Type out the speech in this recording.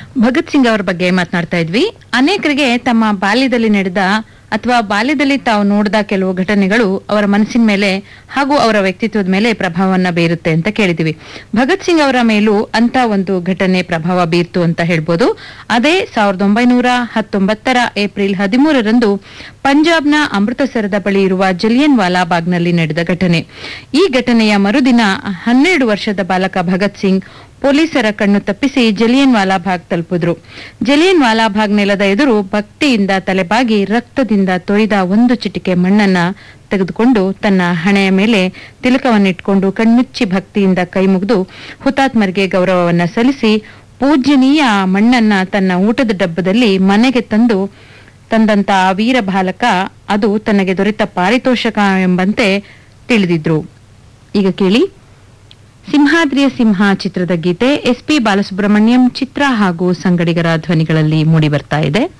ಭಗತ್ ಸಿಂಗ್ ಅವರ ಬಗ್ಗೆ ಮಾತನಾಡ್ತಾ ಇದ್ವಿ ಅನೇಕರಿಗೆ ತಮ್ಮ ಬಾಲ್ಯದಲ್ಲಿ ನಡೆದ ಅಥವಾ ಬಾಲ್ಯದಲ್ಲಿ ತಾವು ನೋಡಿದ ಕೆಲವು ಘಟನೆಗಳು ಅವರ ಮನಸ್ಸಿನ ಮೇಲೆ ಹಾಗೂ ಅವರ ವ್ಯಕ್ತಿತ್ವದ ಮೇಲೆ ಪ್ರಭಾವವನ್ನ ಬೀರುತ್ತೆ ಅಂತ ಕೇಳಿದಿವಿ ಭಗತ್ ಸಿಂಗ್ ಅವರ ಮೇಲೂ ಅಂತ ಒಂದು ಘಟನೆ ಪ್ರಭಾವ ಬೀರ್ತು ಅಂತ ಹೇಳ್ಬೋದು ಅದೇ ಸಾವಿರದ ಒಂಬೈನೂರ ಹತ್ತೊಂಬತ್ತರ ಏಪ್ರಿಲ್ ಹದಿಮೂರರಂದು ಪಂಜಾಬ್ನ ಅಮೃತಸರದ ಬಳಿ ಇರುವ ಜಲಿಯನ್ ವಾಲಾಬಾಗ್ನಲ್ಲಿ ನಡೆದ ಘಟನೆ ಈ ಘಟನೆಯ ಮರುದಿನ ಹನ್ನೆರಡು ವರ್ಷದ ಬಾಲಕ ಭಗತ್ ಸಿಂಗ್ ಪೊಲೀಸರ ಕಣ್ಣು ತಪ್ಪಿಸಿ ಜಲಿಯನ್ ವಾಲಾಬಾಗ್ ತಲುಪಿದ್ರು ಜಲಿಯನ್ ವಾಲಾಬಾಗ್ ನೆಲದ ಎದುರು ಭಕ್ತಿಯಿಂದ ತಲೆಬಾಗಿ ರಕ್ತದಿಂದ ತೊಯ್ದ ಒಂದು ಚಿಟಿಕೆ ಮಣ್ಣನ್ನ ತೆಗೆದುಕೊಂಡು ತನ್ನ ಹಣೆಯ ಮೇಲೆ ತಿಲಕವನ್ನಿಟ್ಕೊಂಡು ಕಣ್ಮುಚ್ಚಿ ಭಕ್ತಿಯಿಂದ ಕೈ ಮುಗಿದು ಹುತಾತ್ಮರಿಗೆ ಗೌರವವನ್ನ ಸಲ್ಲಿಸಿ ಪೂಜ್ಯನೀಯ ಆ ಮಣ್ಣನ್ನ ತನ್ನ ಊಟದ ಡಬ್ಬದಲ್ಲಿ ಮನೆಗೆ ತಂದು ತಂದಂತ ಆ ವೀರ ಬಾಲಕ ಅದು ತನಗೆ ದೊರೆತ ಪಾರಿತೋಷಕ ಎಂಬಂತೆ ತಿಳಿದಿದ್ರು ಈಗ ಕೇಳಿ ಸಿಂಹಾದ್ರಿಯ ಸಿಂಹ ಚಿತ್ರದ ಗೀತೆ ಎಸ್ ಪಿ ಬಾಲಸುಬ್ರಹ್ಮಣ್ಯಂ ಚಿತ್ರ ಹಾಗೂ ಸಂಗಡಿಗರ ಧ್ವನಿಗಳಲ್ಲಿ ಮೂಡಿ ಬರ್ತಾ ಇದೆ